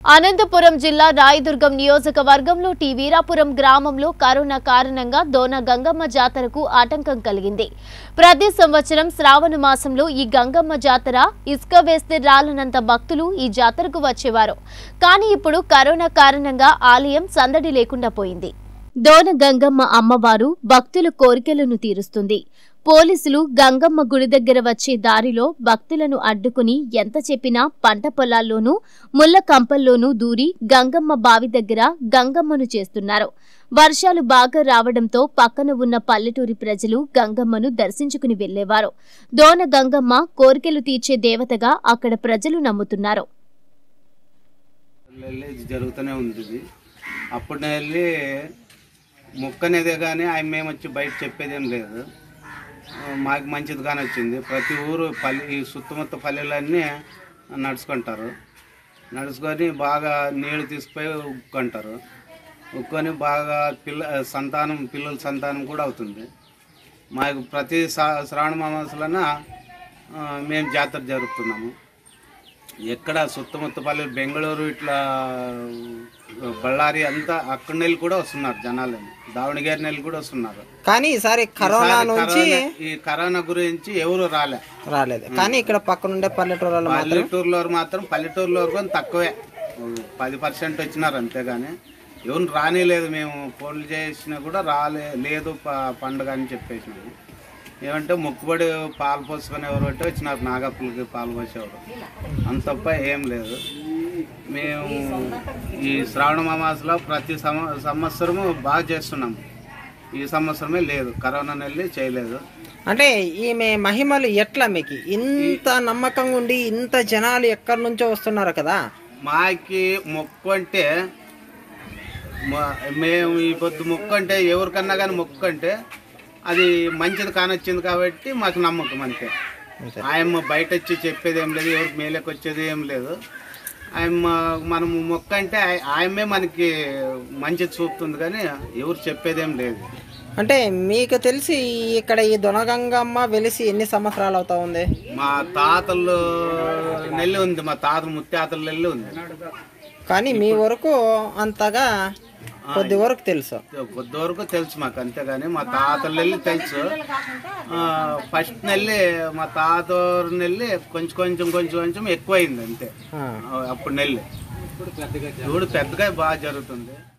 అనంతపురం జిల్లా రాయదుర్గం నియోజకవర్గంలో టి వీరాపురం గ్రామంలో కరోనా కారణంగా దోన గంగమ్మ జాతరకు ఆటంకం కలిగింది ప్రతి సంవత్సరం శ్రావణ మాసంలో ఈ గంగమ్మ జాతర ఇసుక వేస్తే రాలనంత భక్తులు ఈ జాతరకు వచ్చేవారు కానీ ఇప్పుడు కరోనా కారణంగా ఆలయం సందడి లేకుండా పోయింది దోన గంగమ్మ అమ్మవారు భక్తుల కోరికలను తీరుస్తుంది పోలీసులు గంగమ్మ గుడి దగ్గర వచ్చే దారిలో భక్తులను అడ్డుకుని ఎంత చెప్పినా పంట పొలాల్లోనూ ముళ్ళ కంపల్లోనూ దూరి గంగమ్మ బావి దగ్గర గంగమ్మను చేస్తున్నారు వర్షాలు బాగా రావడంతో పక్కన ఉన్న పల్లెటూరి ప్రజలు గంగమ్మను దర్శించుకుని వెళ్లేవారు దోన గంగమ్మ కోరికలు తీర్చే దేవతగా అక్కడ ప్రజలు నమ్ముతున్నారు వెళ్ళి ఇది జరుగుతూనే ఉంది ఇది అప్పుడు వెళ్ళి మొక్క అనేదే కానీ ఆయన మేము వచ్చి బయట చెప్పేదేం లేదు ఆ, మాకు మంచిది కానీ వచ్చింది ప్రతి ఊరు పల్లె ఈ చుట్టుముత్త పల్లెలన్నీ నడుచుకుంటారు నడుచుకొని బాగా నీళ్ళు తీసుకుపోయి ఉక్కుంటారు ఉక్కొని బాగా పిల్ల సంతానం పిల్లల సంతానం కూడా అవుతుంది మాకు ప్రతి సా- శ్రావణ మాసలన మేము జాతర జరుపుతున్నాము ఎక్కడ సుత్తముత్త పల్లెలు బెంగళూరు ఇట్లా బళ్ళారి అంతా అక్కడ నెల్లి కూడా వస్తున్నారు జనాలు దావణగిరి నెల్లి కూడా వస్తున్నారు కానీ ఈసారి కరోనా ఈసారి నుంచి కరోనా- ఈ కరోనా గురించి ఎవరు రాలే రాలేదు కానీ ఇక్కడ పక్కనుండే పల్లెటూరులో మాత్రం పల్లెటూరులో మాత్రం పల్లెటూరులో కూడా తక్కువే పది పర్సెంట్ వచ్చినారు అంతేగాని ఎవరు రానిలేదు మేము ఫోన్లు చేసినా కూడా రాలే లేదు ప- పండుగ అని చెప్పేసినాము ఏమంటే మొక్కుబడి పాలు పోసుకొని ఎవరు అంటే వచ్చినారు నాగప్పులకి పాలు పోసేవారు అంత తప్ప ఏం లేదు మేము ఈ శ్రావణ మామాసలో ప్రతి సంవ సంవత్సరము బాగా చేస్తున్నాము ఈ సంవత్సరమే లేదు కరోనా నెల్లి చేయలేదు అంటే ఈమె మహిమలు ఎట్లా మీకు ఇంత నమ్మకంగా ఉండి ఇంత జనాలు ఎక్కడి నుంచో వస్తున్నారు కదా మాకి మొక్కు అంటే మా- మేము ఈ పొద్దు మొక్కు అంటే ఎవరికన్నా కానీ మొక్కు అంటే అది మంచిది కానొచ్చింది కాబట్టి మాకు నమ్మకం అంతే అంతే. ఆయమ్మ బయట వచ్చి చెప్పేది ఏం లేదు ఎవరికి మేలకు వచ్చేది ఏం లేదు ఆయమ్మ మనం మొక్క అంటే ఆయ- ఆయమ్మే మనకి మంచిది చూపుతుంది కానీ ఎవరు చెప్పేదేం లేదు అంటే మీకు తెలిసి ఇక్కడ ఈ దొనగంగమ్మ వెలిసి ఎన్ని సంవత్సరాలు అవుతా ఉంది మా తాతలు నెల్లి ఉంది మా తాతలు ముత్తాతల నెల్లి ఉంది కానీ మీ వరకు అంతగా కొద్ది వరకు తెలుసు కొద్ది వరకు తెలుసు మాకు అంతేగాని మా తాతల నెల్లి తెలుసు ఆ, ఫస్ట్ నెల్లి మా తాత నెల్లి కొంచెం కొంచెం కొంచెం కొంచెం ఎక్కువైంది అంతే ఆ. ఆ, అప్పుడు నెల్లి ఇప్పుడు పెద్దగా బాగా జరుగుతుంది